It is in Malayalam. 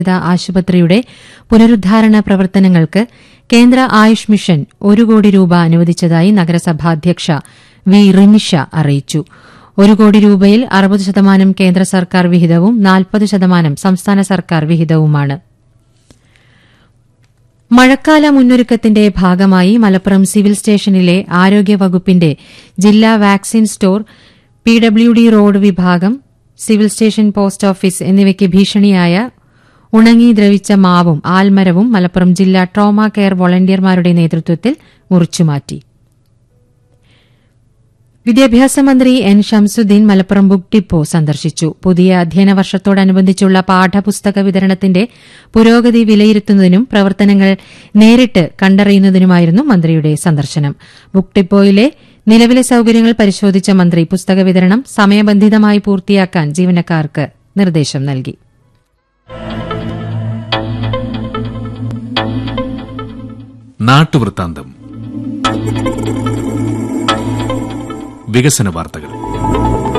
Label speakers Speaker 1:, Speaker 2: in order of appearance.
Speaker 1: ആശുപത്രിയുടെ പുനരുദ്ധാരണ പ്രവർത്തനങ്ങൾക്ക് കേന്ദ്ര ആയുഷ് മിഷൻ ഒരു കോടി രൂപ അനുവദിച്ചതായി നഗരസഭാധ്യക്ഷ വി റിനിഷ അറിയിച്ചു ഒരു കോടി രൂപയിൽ അറുപത് ശതമാനം കേന്ദ്ര സർക്കാർ വിഹിതവും നാൽപ്പത് ശതമാനം സംസ്ഥാന സർക്കാർ വിഹിതവുമാണ് മഴക്കാല മുന്നൊരുക്കത്തിന്റെ ഭാഗമായി മലപ്പുറം സിവിൽ സ്റ്റേഷനിലെ ആരോഗ്യവകുപ്പിന്റെ ജില്ലാ vaccine store P W D road വിഭാഗം സിവിൽ സ്റ്റേഷൻ പോസ്റ്റ് ഓഫീസ് എന്നിവയ്ക്ക് ഭീഷണിയായ ഉണങ്ങി ദ്രവിച്ച മാവും ആൽമരവും മലപ്പുറം ജില്ലാ ട്രോമ കെയർ വോളണ്ടിയർമാരുടെ നേതൃത്വത്തിൽ മുറിച്ചുമാറ്റി വിദ്യാഭ്യാസ മന്ത്രി N Shamsuddeen Malappuram book depot സന്ദർശിച്ചു പുതിയ അധ്യയന വർഷത്തോടനുബന്ധിച്ചുള്ള പാഠപുസ്തക വിതരണത്തിന്റെ പുരോഗതി വിലയിരുത്തുന്നതിനും പ്രവർത്തനങ്ങൾ നേരിട്ട് കണ്ടറിയുന്നതിനുമായിരുന്നു മന്ത്രിയുടെ സന്ദർശനം ബുക്ക് ഡിപ്പോയിലെ നിലവിലെ സൌകര്യങ്ങൾ പരിശോധിച്ച മന്ത്രി പുസ്തക വിതരണം സമയബന്ധിതമായി പൂർത്തിയാക്കാൻ ജീവനക്കാർക്ക് നിർദ്ദേശം നൽകി
Speaker 2: നാട്ടുവൃത്താന്തം വികസന വാർത്തകൾ